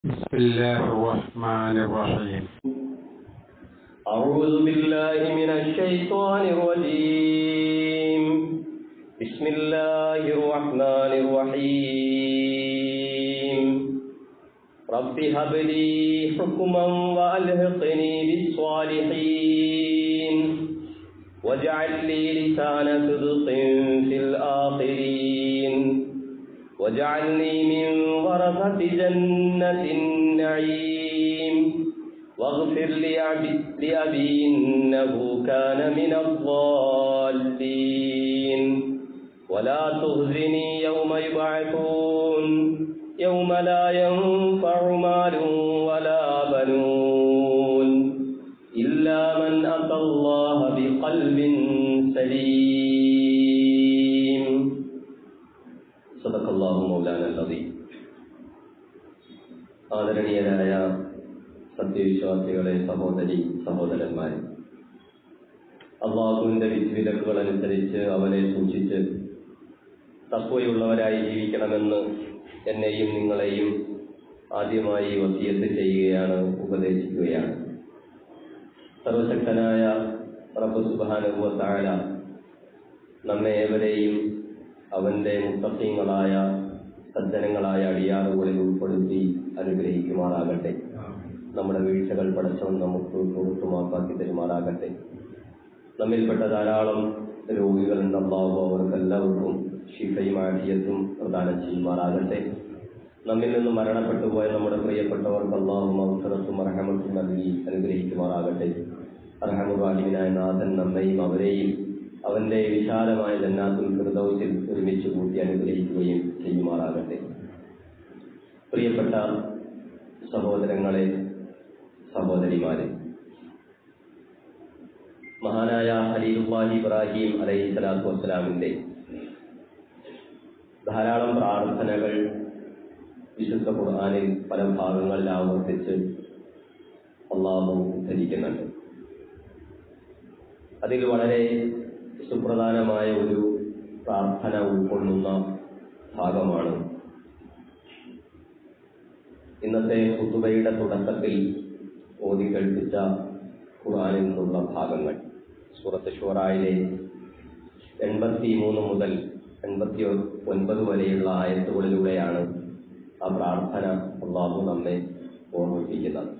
بسم الله الرحمن الرحيم أعوذ بالله من الشيطان الرجيم بسم الله الرحمن الرحيم رب هب لي حكما وألحقني بالصالحين واجعل لي لسان صدق في الآخرين واجعلني من ورثة جنة النعيم واغفر لأبي, لأبي إنه كان من الضالين ولا تخزني يوم يبعثون يوم لا ينفع مال ولا بنون إلا من أتى الله بقلب سليم صدق الله مولانا العظيم ആദരണീയരായ സത്യവിശ്വാസികളെ സഹോദരി സഹോദരന്മാരെ അള്ളാഹുവിന്റെ വിധിവിലക്കുകൾ അനുസരിച്ച് അവനെ സൂക്ഷിച്ച് തത്വയുള്ളവരായി ജീവിക്കണമെന്ന് എന്നെയും നിങ്ങളെയും ആദ്യമായി വസിയത്ത് ചെയ്യുകയാണ് ഉപദേശിക്കുകയാണ് സർവശക്തനായ റബ്ബ് സുബാനുഭവ താഴ നമ്മെ ഏവരെയും അവന്റെ മുത്തഫീങ്ങളായ സജ്ജനങ്ങളായ അടിയാറുകളിൽ ഉൾപ്പെടുത്തി അനുഗ്രഹിക്കുമാറാകട്ടെ നമ്മുടെ വീഴ്ചകൾ പടച്ചവൻ നമുക്ക് പുറത്തുമാക്കാക്കി തരുമാറാകട്ടെ നമ്മിൽപ്പെട്ട ധാരാളം രോഗികളുണ്ട് അള്ളാഹു അവർക്കെല്ലാവർക്കും ഷിഫയും ആഫിയത്തും പ്രദാനം ചെയ്യുമാറാകട്ടെ നമ്മിൽ നിന്ന് മരണപ്പെട്ടു പോയ നമ്മുടെ പ്രിയപ്പെട്ടവർക്ക് അള്ളാഹു മൗസറത്തും അർഹമത്തും നൽകി അനുഗ്രഹിക്കുമാറാകട്ടെ അർഹമുറാലിമിനായ നാഥൻ നമ്മയും അവരെയും അവന്റെ വിശാലമായ ജന്നാത്തുൽ ഫിർദൗസിൽ ഒരുമിച്ച് കൂട്ടി അനുഗ്രഹിക്കുകയും ചെയ്യുമാറാകട്ടെ പ്രിയപ്പെട്ട സഹോദരങ്ങളെ സഹോദരിമാരെ മഹാനായ ഖലീലുല്ലാഹി ഇബ്രാഹിം അലൈഹി സ്വലാത്തു വസ്സലാമിന്റെ ധാരാളം പ്രാർത്ഥനകൾ വിശുദ്ധ ഖുർആാനിൽ പല ഭാഗങ്ങളിൽ ആവർത്തിച്ച് അള്ളാഹു ഉദ്ധരിക്കുന്നുണ്ട് അതിൽ വളരെ സുപ്രധാനമായ ഒരു പ്രാർത്ഥന ഉൾക്കൊള്ളുന്ന ഭാഗമാണ് ഇന്നത്തെ കുത്തുബയുടെ തുടക്കത്തിൽ ഓതി കേൾപ്പിച്ച ഖുർആാനിൽ നിന്നുള്ള ഭാഗങ്ങൾ സൂറത്ത് ഷുറായിലെ എൺപത്തി മൂന്ന് മുതൽ എൺപത്തി ഒൻപത് വരെയുള്ള ആയത്തുകളിലൂടെയാണ് ആ പ്രാർത്ഥന അള്ളാഹു നമ്മെ ഓർമ്മിപ്പിക്കുന്നത്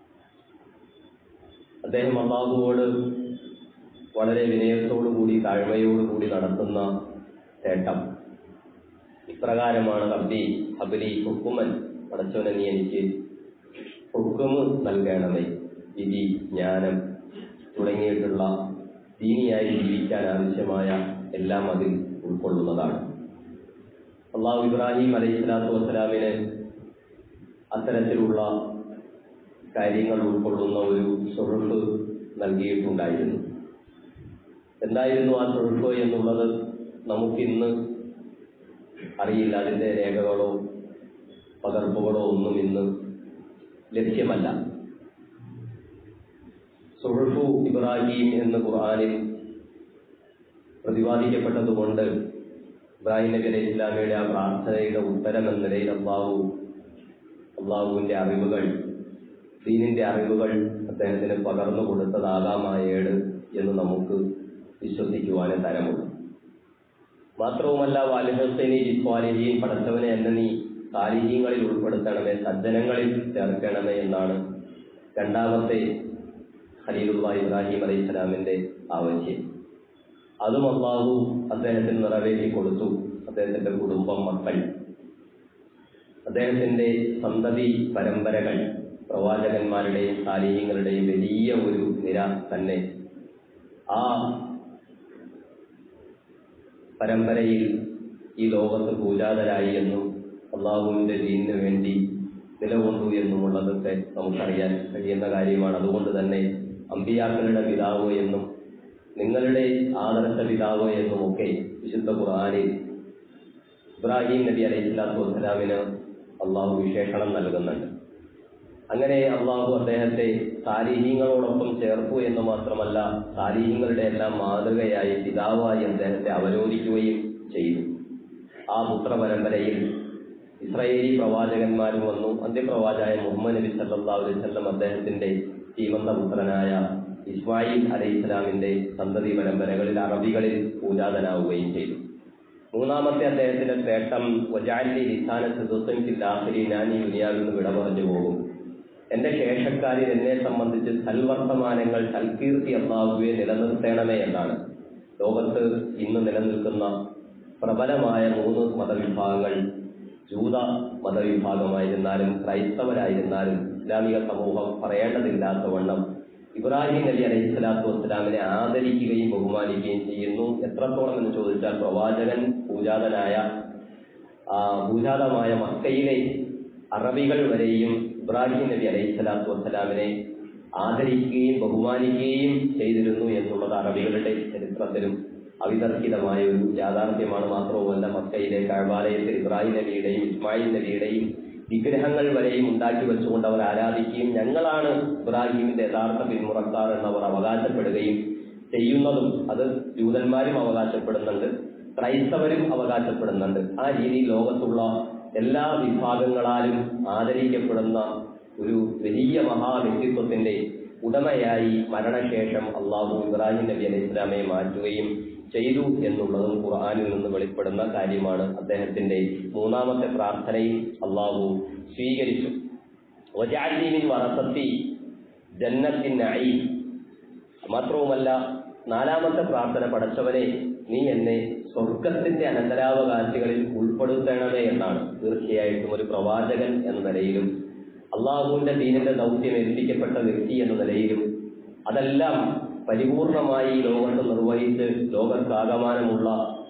അദ്ദേഹം അള്ളാഹുവോട് വളരെ വിനയത്തോടുകൂടി താഴ്മയോടുകൂടി നടത്തുന്ന തേട്ടം ഇപ്രകാരമാണ് റബ്ബി ഹബലി ഹുക്കുമൻ പടച്ചവനെ നീ എനിക്ക് ഹുക്കുമ് നൽകണമേ വിധി ജ്ഞാനം തുടങ്ങിയിട്ടുള്ള ദീനിയായി ജീവിക്കാൻ ആവശ്യമായ എല്ലാം അതിൽ ഉൾക്കൊള്ളുന്നതാണ് അള്ളാഹു ഇബ്രാഹിം അലൈഹി സ്വലാത്തു വസ്സലാമിന് അത്തരത്തിലുള്ള കാര്യങ്ങൾ ഉൾക്കൊള്ളുന്ന ഒരു സുഹൃത്ത് നൽകിയിട്ടുണ്ടായിരുന്നു എന്തായിരുന്നു ആ തൊഴുപ്പ് എന്നുള്ളത് നമുക്കിന്ന് അറിയില്ല അതിൻ്റെ രേഖകളോ പകർപ്പുകളോ ഒന്നും ഇന്ന് ലഭ്യമല്ല സുഹൃഫു ഇബ്രാഹിം എന്ന് ഖുർആാനിൽ പ്രതിപാദിക്കപ്പെട്ടതുകൊണ്ട് ഇബ്രാഹിം നബി അലൈഹി ഇസ്ലാമിയുടെ ആ പ്രാർത്ഥനയുടെ ഉത്തരം എന്ന നിലയിൽ അള്ളാഹു അള്ളാഹുവിൻ്റെ അറിവുകൾ ദീനിന്റെ അറിവുകൾ അദ്ദേഹത്തിന് പകർന്നു കൊടുത്തതാകാം ആ ഏട് എന്ന് നമുക്ക് വിശ്വസിക്കുവാനേ തരമുള്ളൂ മാത്രവുമല്ല വാലിഹസനി ജിസ്വാലിഹീൻ പടച്ചവനെ എന്നെ നീ സാലിഹീങ്ങളിൽ ഉൾപ്പെടുത്തണമേ സജ്ജനങ്ങളിൽ ചേർക്കണമേ എന്നാണ് രണ്ടാമത്തെ ഖലീലുള്ള ഇബ്രാഹിം അലൈഹി സ്വലാമിന്റെ ആവശ്യം അതും അള്ളാഹു അദ്ദേഹത്തിന് നിറവേറ്റി കൊടുത്തു അദ്ദേഹത്തിന്റെ കുടുംബം മക്കൾ അദ്ദേഹത്തിന്റെ സന്തതി പരമ്പരകൾ പ്രവാചകന്മാരുടെയും സാലിഹ്യങ്ങളുടെയും വലിയ ഒരു നിര തന്നെ ആ പരമ്പരയിൽ ഈ ലോകത്ത് പൂജാതരായി എന്നും അള്ളാഹുവിന്റെ ദീനിന് വേണ്ടി നിലകൊണ്ടു എന്നുമുള്ളതൊക്കെ നമുക്കറിയാൻ കഴിയുന്ന കാര്യമാണ് അതുകൊണ്ട് തന്നെ അമ്പിയാക്കളുടെ പിതാവ് എന്നും നിങ്ങളുടെ ആദർശ പിതാവ് എന്നുമൊക്കെ വിശുദ്ധ ഖുർആാനിൽ ഇബ്രാഹിം നബി അലൈഹി സ്വലാത്തു വസ്സലാമിന് അള്ളാഹു വിശേഷണം നൽകുന്നുണ്ട് അങ്ങനെ അള്ളാഹു അദ്ദേഹത്തെ സാലിഹീങ്ങളോടൊപ്പം ചേർത്തു എന്ന് മാത്രമല്ല സാലിഹീങ്ങളുടെ എല്ലാം മാതൃകയായി പിതാവായി അദ്ദേഹത്തെ അവരോധിക്കുകയും ചെയ്തു ആ പുത്ര പരമ്പരയിൽ ഇസ്രായേലി പ്രവാചകന്മാരും വന്നു അന്ത്യപ്രവാചകൻ മുഹമ്മദ് നബി സല്ലല്ലാഹു അലൈഹി വസല്ലം അദ്ദേഹത്തിന്റെ ജീവന്ത പുത്രനായ ഇസ്മായിൽ അലൈഹി ഇസ്ലാമിന്റെ സന്തതി പരമ്പരകളിൽ അറബികളിൽ പൂജാതനാവുകയും ചെയ്തു മൂന്നാമത്തെ അദ്ദേഹത്തിന്റെ ശ്രേഷ്ഠം വജാലി ലിസാന സിദുസിൻ ഫില്ലാഖിരി ഞാൻ ഈ ദുനിയാവിൽ നിന്ന് വിട പറഞ്ഞു പോകും എന്റെ ശേഷക്കാരിൽ എന്നെ സംബന്ധിച്ച് സൽവർത്തമാനങ്ങൾ സൽകീർത്തി അള്ളാഹുവെ നിലനിർത്തേണമേ എന്നാണ് ലോകത്ത് ഇന്ന് നിലനിൽക്കുന്ന പ്രബലമായ മൂന്ന് മതവിഭാഗങ്ങൾ ജൂത മതവിഭാഗമായിരുന്നാലും ക്രൈസ്തവരായിരുന്നാലും ഇസ്ലാമിക സമൂഹം പറയേണ്ടതില്ലാത്ത വണ്ണം ഇബ്രാഹിം നബി അലൈഹി സ്വലാത്തു വസ്സലാമിനെ ആദരിക്കുകയും ബഹുമാനിക്കുകയും ചെയ്യുന്നു എത്രത്തോളം എന്ന് ചോദിച്ചാൽ പ്രവാചകൻ പൂജാതനായ ആ ഭൂജാതമായ മക്കയിലെ അറബികൾ വരെയും ഇബ്രാഹിം നബി അലൈഹി സ്വലാത്തു വസ്സലാമിനെ ആദരിക്കുകയും ബഹുമാനിക്കുകയും ചെയ്തിരുന്നു എന്നുള്ളത് അറബികളുടെ ചരിത്രത്തിലും അവിതർക്കിതമായ ഒരു യാഥാർത്ഥ്യമാണ് മാത്രവുമല്ല മക്കയിലെ കഴബാലയത്തിൽ ഇബ്രാഹിം നബിയുടെയും ഇസ്മായിൽ നബിയുടെയും വിഗ്രഹങ്ങൾ വരെയും ഉണ്ടാക്കി വെച്ചുകൊണ്ട് അവർ ആരാധിക്കുകയും ഞങ്ങളാണ് ഇബ്രാഹിമിന്റെ യഥാർത്ഥ പിന്മുറക്കാർ എന്നവർ അവകാശപ്പെടുകയും ചെയ്യുന്നതും അത് ജൂതന്മാരും അവകാശപ്പെടുന്നുണ്ട് ക്രൈസ്തവരും അവകാശപ്പെടുന്നുണ്ട് ആ രീതിയിൽ ലോകത്തുള്ള എല്ലാ വിഭാഗങ്ങളാലും ആദരിക്കപ്പെടുന്ന ഒരു വലിയ മഹാവ്യക്തിത്വത്തിന്റെ ഉടമയായി മരണശേഷം അള്ളാഹു ഇബ്രാഹിം നബി അലൈഹി ഇസ്ലാമെ മാറ്റുകയും ചെയ്തു എന്നുള്ളതും ഖുർആാനിൽ നിന്ന് വെളിപ്പെടുന്ന കാര്യമാണ് അദ്ദേഹത്തിന്റെ മൂന്നാമത്തെ പ്രാർത്ഥനയിൽ അള്ളാഹു സ്വീകരിച്ചു വജാലിമിൻ വറസത്തി ജന്നത്തിൻ അയി മാത്രവുമല്ല നാലാമത്തെ പ്രാർത്ഥന പടച്ചവനെ നീ എന്നെ സ്വർഗത്തിന്റെ അനന്തരാവകാശികളിൽ ഉൾപ്പെടുത്തണമേ എന്നാണ് തീർച്ചയായിട്ടും ഒരു പ്രവാചകൻ എന്ന നിലയിലും അള്ളാഹുവിന്റെ ദീനിന്റെ ദൗത്യം ഏൽപ്പിക്കപ്പെട്ട വ്യക്തി എന്ന നിലയിലും അതെല്ലാം പരിപൂർണമായി ലോകത്ത് നിർവഹിച്ച് ലോകത്താകമാനമുള്ള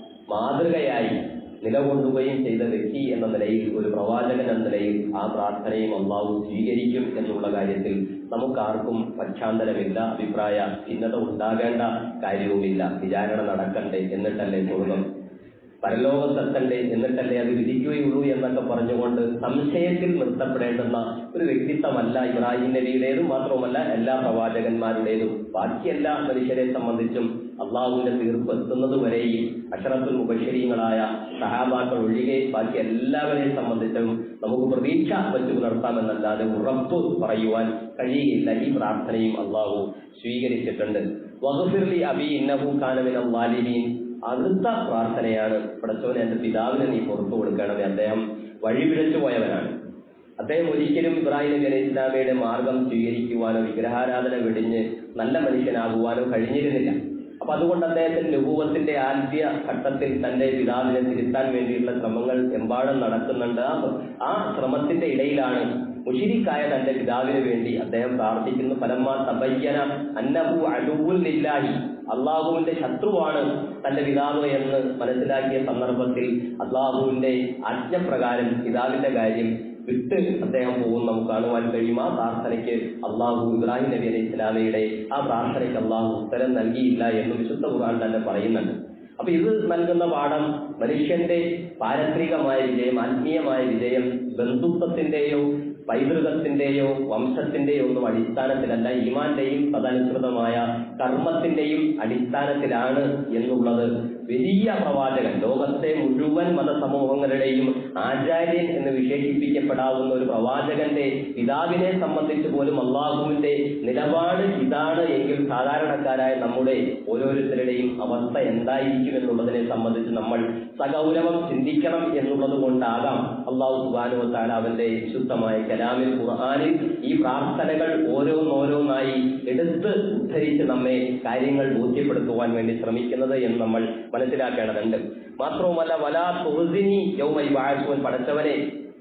മാതൃകയായി നിലകൊള്ളുകയും ചെയ്ത വ്യക്തി എന്ന നിലയിൽ ഒരു പ്രവാചകൻ എന്ന നിലയിൽ ആ പ്രാർത്ഥനയും അള്ളാഹു സ്വീകരിക്കും എന്നുള്ള കാര്യത്തിൽ നമുക്കാർക്കും പക്ഷാന്തരമില്ല അഭിപ്രായ ഭിന്നത ഉണ്ടാകേണ്ട കാര്യവുമില്ല വിചാരണ നടക്കണ്ടേ എന്നിട്ടല്ലേ സ്വർഗം പരലോകത്തെത്തണ്ടേ എന്നിട്ടല്ലേ അത് വിധിക്കുകയുള്ളൂ എന്നൊക്കെ പറഞ്ഞുകൊണ്ട് സംശയത്തിൽ നിർത്തപ്പെടേണ്ടുന്ന ഒരു വ്യക്തിത്വമല്ല ഇബ്രാഹിം നബിയുടേതും മാത്രവുമല്ല എല്ലാ പ്രവാചകന്മാരുടേതും ബാക്കി എല്ലാ മനുഷ്യരെ സംബന്ധിച്ചും അള്ളാഹുവിന്റെ തീർപ്പ് എത്തുന്നത് വരെയും അഷറത്തുൽ മുബശ്ശരീങ്ങളായ സഹാബാക്കൾ ഒഴികെ ബാക്കി എല്ലാവരെയും സംബന്ധിച്ചും നമുക്ക് പ്രതീക്ഷ വെച്ച് പുലർത്താമെന്നല്ലാതെ ഉറപ്പ് പറയുവാൻ കഴിയുകയില്ല ഈ പ്രാർത്ഥനയും അള്ളാഹു സ്വീകരിച്ചിട്ടുണ്ട് വഹഫിർലി അബി ഇന്നഹു കാനമിൻ അള്ളാലിമീൻ അടുത്ത പ്രാർത്ഥനയാണ് പടച്ചവനെ എന്റെ പിതാവിനെ നീ പുറത്തു കൊടുക്കണമേ അദ്ദേഹം വഴിപിഴച്ചു പോയവനാണ് അദ്ദേഹം ഒരിക്കലും ഇബ്രാഹിം നബി അലൈഹി ഇസ്ലാമയുടെ മാർഗം സ്വീകരിക്കുവാനോ വിഗ്രഹാരാധന വെടിഞ്ഞ് നല്ല മനുഷ്യനാകുവാനോ കഴിഞ്ഞിരുന്നില്ല അപ്പൊ അതുകൊണ്ട് അദ്ദേഹത്തിന്റെ രൂപത്തിന്റെ ആദ്യ ഘട്ടത്തിൽ തന്റെ പിതാവിനെ തിരുത്താൻ വേണ്ടിയിട്ടുള്ള ശ്രമങ്ങൾ എമ്പാടും നടക്കുന്നുണ്ട് ആ ആ ശ്രമത്തിന്റെ ഇടയിലാണ് മുഷിരിക്കായ തന്റെ പിതാവിന് വേണ്ടി അദ്ദേഹം പ്രാർത്ഥിക്കുന്നു ഫലമ്മ തബയ്യന അന്നഹു അലുവുല്ലാഹി അള്ളാഹുവിന്റെ ശത്രുവാണ് തന്റെ പിതാവ് എന്ന് മനസ്സിലാക്കിയ സന്ദർഭത്തിൽ അള്ളാഹുവിന്റെ ആജ്ഞപ്രകാരം പിതാവിന്റെ കാര്യം വിട്ട് അദ്ദേഹം പോകും നമുക്ക് കാണുവാൻ കഴിയും ആ പ്രാർത്ഥനയ്ക്ക് അള്ളാഹു ഇബ്രാഹിം നബി അലൈഹി ഇസ്ലാമയുടെ ആ പ്രാർത്ഥനയ്ക്ക് അള്ളാഹു ഉത്തരം നൽകിയില്ല എന്ന് വിശുദ്ധ ഖുർആൻ തന്നെ പറയുന്നുണ്ട് അപ്പൊ ഇത് നൽകുന്ന പാഠം മനുഷ്യന്റെ പാരത്രികമായ വിജയം ആത്മീയമായ വിജയം ബന്ധുത്വത്തിന്റെയോ പൈതൃകത്തിന്റെയോ വംശത്തിന്റെയോ ഒന്നും അടിസ്ഥാനത്തിലല്ല ഈമാന്റെയും തദനുസൃതമായ കർമ്മത്തിന്റെയും അടിസ്ഥാനത്തിലാണ് എന്നുള്ളത് വലിയ പ്രവാചകൻ ലോകത്തെ മുഴുവൻ മതസമൂഹങ്ങളുടെയും ആചാര്യൻ എന്ന് വിശേഷിപ്പിക്കപ്പെടാവുന്ന ഒരു പ്രവാചകന്റെ പിതാവിനെ സംബന്ധിച്ച് പോലും അള്ളാഹുവിന്റെ നിലപാട് ഇതാണ് എങ്കിൽ സാധാരണക്കാരായ നമ്മുടെ ഓരോരുത്തരുടെയും അവസ്ഥ എന്തായിരിക്കും എന്നുള്ളതിനെ സംബന്ധിച്ച് നമ്മൾ സഗൗരവം ചിന്തിക്കണം എന്നുള്ളത് കൊണ്ടാകാം അള്ളാഹു സുബാനുവത്താല അവന്റെ വിശുദ്ധമായ കലാമിൽ ഖുർആാനിൽ ഈ പ്രാർത്ഥനകൾ ഓരോന്നോരോന്നായി എടുത്ത് ഉദ്ധരിച്ച് നമ്മെ കാര്യങ്ങൾ ബോധ്യപ്പെടുത്തുവാൻ വേണ്ടി ശ്രമിക്കുന്നത് എന്ന് നമ്മൾ മനസ്സിലാക്കേണ്ടതുണ്ട് മാത്രവുമല്ല വലാ തുഹസിനി യൗമൈ വാഴ്സുവൻ പടച്ചവനെ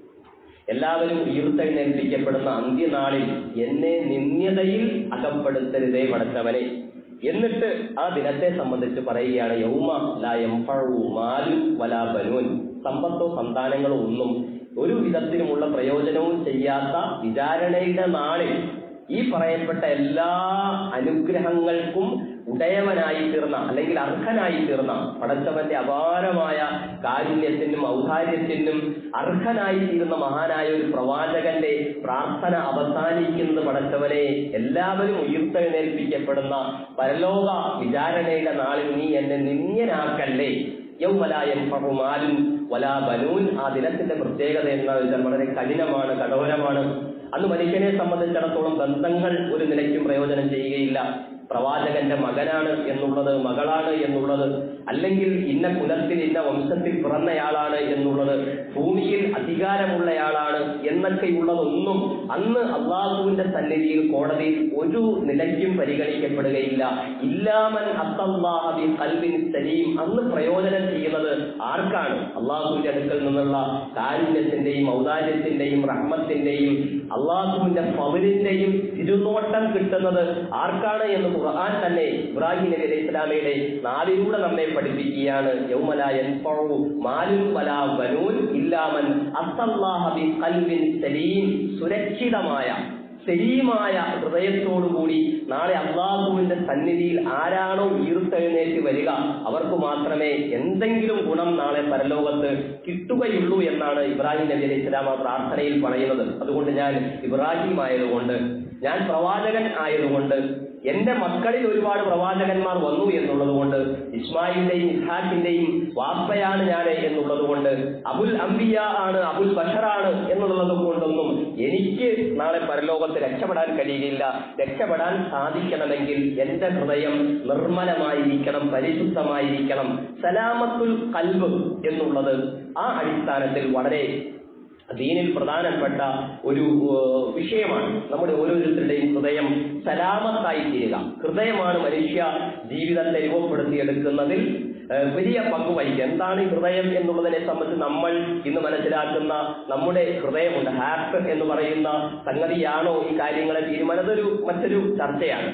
എല്ലാവരും ഉയർത്തെഴുന്നേൽപ്പിക്കപ്പെടുന്ന അന്ത്യനാളിൽ എന്നെ നിന്ദ്യതയിൽ അകപ്പെടുത്തരുതേ പടച്ചവനെ എന്നിട്ട് ആ ദിനത്തെ സംബന്ധിച്ച് പറയുകയാണ് യൗമ ലാ യംഫഉ മാലും വലാ ബനൂൻ സമ്പത്തോ സന്താനങ്ങളോ ഒന്നും ഒരു വിധത്തിലുമുള്ള പ്രയോജനവും ചെയ്യാത്ത വിചാരണയുടെ നാളിൽ ഈ പറയപ്പെട്ട എല്ലാ അനുഗ്രഹങ്ങൾക്കും ഉടയവനായി തീർന്ന അല്ലെങ്കിൽ അർഹനായി തീർന്ന പടച്ചവന്റെ അപാരമായ കാരുണ്യത്തിനും ഔദാര്യത്തിനും അർഹനായി തീരുന്ന മഹാനായ ഒരു പ്രവാചകന്റെ പ്രാർത്ഥന അവസാനിക്കുന്നത് പടച്ചവനെ എല്ലാവരും ഉയർത്തെഴുന്നേൽപ്പിക്കപ്പെടുന്ന പരലോക വിചാരണയുടെ നാളിൽ നീ എന്നെ നിന്യനാക്കല്ലേ യൗമലായം മാലും വലാ ബനൂൻ ആ ദിനത്തിന്റെ പ്രത്യേകത എന്താണെന്ന് വെച്ചാൽ വളരെ കഠിനമാണ് കഠോരമാണ് അന്ന് മനുഷ്യനെ സംബന്ധിച്ചിടത്തോളം ബന്ധങ്ങൾ ഒരു നിലയ്ക്കും പ്രയോജനം ചെയ്യുകയില്ല പ്രവാചകന്റെ മകനാണ് എന്നുള്ളത് മകളാണ് എന്നുള്ളത് അല്ലെങ്കിൽ ഇന്ന കുലത്തിൽ ഇന്ന വംശത്തിൽ പിറന്നയാളാണ് എന്നുള്ളത് ഭൂമിയിൽ അധികാരമുള്ളയാളാണ് എന്നൊക്കെയുള്ളതൊന്നും അന്ന് അള്ളാഹുവിന്റെ സന്നിധിയിൽ കോടതിയിൽ ഒരു നിലയ്ക്കും പരിഗണിക്കപ്പെടുകയില്ല ഇല്ലാമൻ അത്തല്ലാഹബി കൽവിൻ സലീം അന്ന് പ്രയോജനം ചെയ്യുന്നത് ആർക്കാണ് അള്ളാഹുവിന്റെ അടുക്കൽ നിന്നുള്ള കാരുണ്യത്തിന്റെയും ഔദാര്യത്തിന്റെയും റഹ്മത്തിന്റെയും അള്ളാഹുവിന്റെ പവരിന്റെയും തിരുനോട്ടം കിട്ടുന്നത് ആർക്കാണ് എന്ന് ഖുർആൻ തന്നെ ഇബ്രാഹിം നബി അലൈഹി ഇസ്ലാമയുടെ നാവിലൂടെ നമ്മെ പഠിപ്പിക്കുകയാണ് യൗമല യൻഫഉ മാലുൻ വലാ ബനൂൻ ഇല്ലാമൻ അത്തല്ലാഹ ബി ഖൽബിൻ സലീം സുരക്ഷിതമായ സലീമായ ഹൃദയത്തോടുകൂടി നാളെ അള്ളാഹുവിന്റെ സന്നിധിയിൽ ആരാണോ ഈർത്തെഴുന്നേറ്റ് വരിക അവർക്ക് മാത്രമേ എന്തെങ്കിലും ഗുണം നാളെ പരലോകത്ത് കിട്ടുകയുള്ളൂ എന്നാണ് ഇബ്രാഹിം നബി അലൈഹി ഇസ്ലാം ആ പ്രാർത്ഥനയിൽ പറയുന്നത് അതുകൊണ്ട് ഞാൻ ഇബ്രാഹിം ആയതുകൊണ്ട് ഞാൻ പ്രവാചകൻ ആയതുകൊണ്ട് എന്റെ മക്കളിൽ ഒരുപാട് പ്രവാചകന്മാർ വന്നു എന്നുള്ളത് കൊണ്ട് ഇസ്മായിലിന്റെയും ഇസ്ഹാഖിന്റെയും വാപ്പയാണ് ഞാൻ എന്നുള്ളത് കൊണ്ട് അബുൽ അംബിയ ആണ് അബുൽ ബഷറാണ് എന്നുള്ളത് കൊണ്ടൊന്നും എനിക്ക് നാളെ പരലോകത്ത് രക്ഷപ്പെടാൻ കഴിയുകയില്ല രക്ഷപ്പെടാൻ സാധിക്കണമെങ്കിൽ എന്റെ ഹൃദയം നിർമ്മലമായിരിക്കണം പരിശുദ്ധമായിരിക്കണം സലാമത്തുൽ കൽബ് എന്നുള്ളത് ആ അടിസ്ഥാനത്തിൽ വളരെ ദീനിൽ പ്രധാനപ്പെട്ട ഒരു ഏഹ്, വിഷയമാണ് നമ്മുടെ ഓരോരുത്തരുടെയും ഹൃദയം സലാമത്തായി തീരുക ഹൃദയമാണ് മനുഷ്യ ജീവിതത്തെ രൂപപ്പെടുത്തിയെടുക്കുന്നതിൽ ഏഹ്, വലിയ പങ്ക് വഹിക്കുക എന്താണ് ഈ ഹൃദയം എന്നുള്ളതിനെ സംബന്ധിച്ച് നമ്മൾ ഇന്ന് മനസ്സിലാക്കുന്ന നമ്മുടെ ഹൃദയമുണ്ട് ഹാർട്ട് എന്ന് പറയുന്ന സംഗതിയാണോ ഈ കാര്യങ്ങളെ തീരുമാനം അതൊരു മറ്റൊരു ചർച്ചയാണ്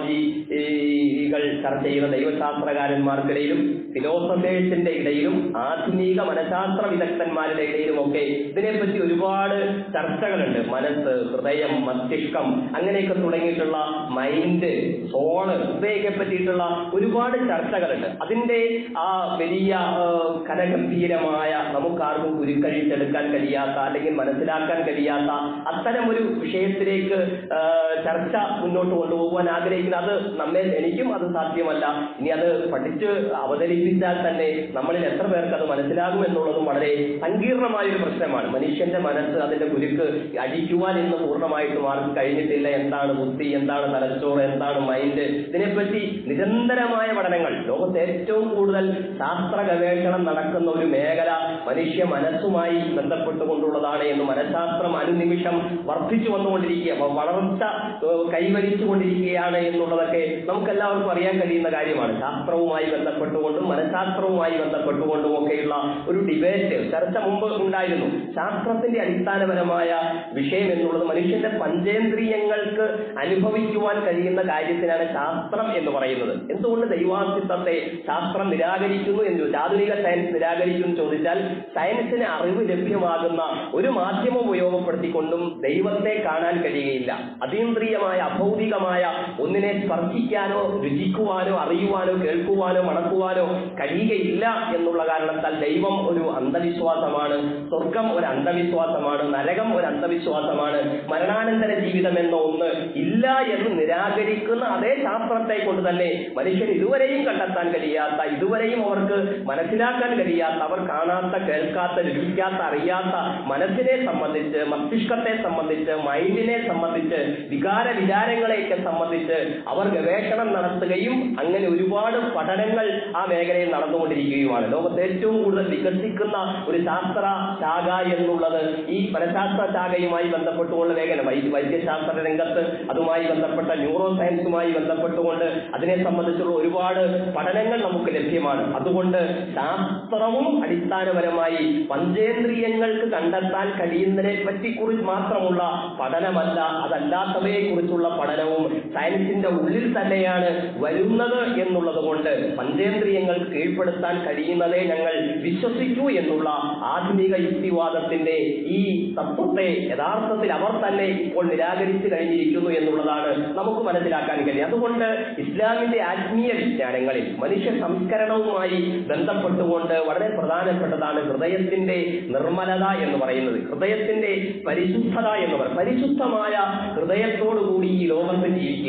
തിയോളജികൾ ചർച്ച ചെയ്യുന്ന ദൈവശാസ്ത്രകാരന്മാർക്കിടയിലും ഫിലോസഫേഴ്സിന്റെ ഇടയിലും ആധുനിക മനഃശാസ്ത്ര വിദഗ്ധന്മാരുടെ ഇടയിലും ഒക്കെ ഇതിനെപ്പറ്റി ഒരുപാട് ചർച്ചകളുണ്ട് മനസ്സ് ഹൃദയം മസ്തിഷ്കം അങ്ങനെയൊക്കെ തുടങ്ങിയിട്ടുള്ള മൈൻഡ് സോള് ഇവയൊക്കെ പറ്റിയിട്ടുള്ള ഒരുപാട് ചർച്ചകളുണ്ട് അതിന്റെ ആ വലിയ ആ, കനഗംഭീരമായ നമുക്കാർക്കും കുരുക്കഴിച്ചെടുക്കാൻ കഴിയാത്ത അല്ലെങ്കിൽ മനസ്സിലാക്കാൻ കഴിയാത്ത അത്തരം ഒരു വിഷയത്തിലേക്ക് ആ, ചർച്ച മുന്നോട്ട് കൊണ്ടുപോകാൻ ആഗ്രഹിക്കുന്നത് അത് നമ്മെ എനിക്കും അത് സാധ്യമല്ല ഇനി അത് പഠിച്ച് അവതരിപ്പിച്ചാൽ തന്നെ നമ്മളിൽ എത്ര പേർക്ക് അത് മനസ്സിലാകും എന്നുള്ളതും വളരെ സങ്കീർണമായ ഒരു പ്രശ്നമാണ് മനുഷ്യന്റെ മനസ്സ് അതിന്റെ കുരുക്ക് അടിക്കുവാൻ ഇന്ന് പൂർണ്ണമായിട്ടും ആർക്കും കഴിഞ്ഞിട്ടില്ല എന്താണ് ബുദ്ധി എന്താണ് തലച്ചോറ് എന്താണ് മൈൻഡ് ഇതിനെപ്പറ്റി നിരന്തരമായ പഠനങ്ങൾ ലോകത്ത് ഏറ്റവും കൂടുതൽ ശാസ്ത്ര ഗവേഷണം നടക്കുന്ന ഒരു മേഖല മനുഷ്യ മനസ്സുമായി ബന്ധപ്പെട്ടുകൊണ്ടുള്ളതാണ് എന്ന് മനഃശാസ്ത്രം അനുനിമിഷം വർദ്ധിച്ചു വന്നുകൊണ്ടിരിക്കുക വ- വളർച്ച ഏഹ്, കൈവരിച്ചുകൊണ്ടിരിക്കുകയാണ് എന്നുള്ളതൊക്കെ നമുക്കെല്ലാവർക്കും അറിയാൻ കഴിയുന്ന കാര്യമാണ് ശാസ്ത്രവുമായി ബന്ധപ്പെട്ടുകൊണ്ടും മനഃശാസ്ത്രവുമായി ബന്ധപ്പെട്ടുകൊണ്ടും ഒക്കെയുള്ള ഒരു ഡിബേറ്റ് ചർച്ച മുമ്പ് ഉണ്ടായിരുന്നു ശാസ്ത്രത്തിന്റെ അടിസ്ഥാനപരമായ വിഷയം എന്നുള്ളത് മനുഷ്യന്റെ പഞ്ചേന്ദ്രിയങ്ങൾക്ക് അനുഭവിക്കുവാൻ കഴിയുന്ന കാര്യത്തിനാണ് ശാസ്ത്രം എന്ന് പറയുന്നത് എന്തുകൊണ്ട് ദൈവാസ്തിത്വത്തെ ശാസ്ത്രം നിരാകരിക്കുന്നു എന്ന് ചോദിച്ചാൽ ആധുനിക സയൻസ് നിരാകരിക്കുന്നു എന്ന് ചോദിച്ചാൽ സയൻസിന് അറിവ് ലഭ്യമാകുന്ന ഒരു മാധ്യമം ഉപയോഗപ്പെടുത്തിക്കൊണ്ടും ദൈവത്തെ കാണാൻ കഴിയുകയില്ല അതീന്ദ്രിയമായ അഭൗതികമായ ഒന്നിനെ സ്പർശിക്കാനോ രുചിക്കുവാനോ അറിയുവാനോ കേൾക്കുവാനോ മണക്കുവാനോ കഴിയുകയില്ല എന്നുള്ള കാരണത്താൽ ദൈവം ഒരു അന്ധവിശ്വാസമാണ് സ്വർഗം ഒരു അന്ധവിശ്വാസമാണ് നരകം ഒരു അന്ധവിശ്വാസമാണ് മരണാനന്തര ജീവിതം എന്ന ഒന്ന് ഇല്ല എന്ന് നിരാകരിക്കുന്ന അതേ ശാസ്ത്രത്തെ കൊണ്ട് തന്നെ മനുഷ്യൻ ഇതുവരെയും കണ്ടെത്താൻ കഴിയാത്ത ഇതുവരെയും അവർക്ക് മനസ്സിലാക്കാൻ കഴിയാത്ത അവർ കാണാത്ത കേൾക്കാത്ത രുചിക്കാത്ത അറിയാത്ത മനസ്സിനെ സംബന്ധിച്ച് മസ്തിഷ്കത്തെ സംബന്ധിച്ച് മൈൻഡിനെ സംബന്ധിച്ച് വികാര വിചാരങ്ങളെയൊക്കെ സംബന്ധിച്ച് അവർ ഗവേഷണം നടത്തുകയും അങ്ങനെ ഒരുപാട് പഠനങ്ങൾ ആ മേഖലയിൽ നടന്നുകൊണ്ടിരിക്കുകയുമാണ് ലോകത്ത് ഏറ്റവും കൂടുതൽ വികസിക്കുന്ന ഒരു ശാസ്ത്ര ശാഖ എന്നുള്ളത് ഈ മനഃശാസ്ത്ര ശാഖയുമായി ബന്ധപ്പെട്ടുകൊണ്ട് മേഖല വൈദ്യ വൈദ്യശാസ്ത്ര രംഗത്ത് അതുമായി ബന്ധപ്പെട്ട ന്യൂറോ സയൻസുമായി ബന്ധപ്പെട്ടുകൊണ്ട് അതിനെ സംബന്ധിച്ചുള്ള ഒരുപാട് പഠനങ്ങൾ നമുക്ക് ലഭ്യമാണ് അതുകൊണ്ട് ശാസ്ത്രവും അടിസ്ഥാനപരമായി പഞ്ചേന്ദ്രിയങ്ങൾക്ക് കണ്ടെത്താൻ കഴിയുന്നതിനെ പറ്റി കുറിച്ച് മാത്രമുള്ള പഠനമല്ല അതല്ലാത്തവയെ കുറിച്ചുള്ള പഠനവും സയൻസിന്റെ ഉള്ളിൽ തന്നെയാണ് വരുന്നത് എന്നുള്ളത് കൊണ്ട് പഞ്ചേന്ദ്രിയങ്ങൾക്ക് കീഴ്പ്പെടുത്താൻ കഴിയുന്നതേ ഞങ്ങൾ വിശ്വസിക്കൂ എന്നുള്ള ആധുനിക യുക്തിവാദത്തിന്റെ ഈ തത്വത്തെ യഥാർത്ഥത്തിൽ അവർ തന്നെ ഇപ്പോൾ നിരാകരിച്ചു കഴിഞ്ഞിരിക്കുന്നു എന്നുള്ളതാണ് നമുക്ക് മനസ്സിലാക്കാൻ കഴിയും അതുകൊണ്ട് ഇസ്ലാമിന്റെ ആത്മീയ വിജ്ഞാനങ്ങളിൽ മനുഷ്യ സംസ്കരണവുമായി ബന്ധപ്പെട്ടുകൊണ്ട് വളരെ പ്രധാനപ്പെട്ടതാണ് ഹൃദയത്തിന്റെ നിർമ്മലത എന്ന് പറയുന്നത് ഹൃദയത്തിന്റെ പരിശുദ്ധത എന്ന് പറയുന്നത് പരിശുദ്ധമായ ഹൃദയത്തോടുകൂടി ഈ ലോകത്ത് ജീവിക്കുക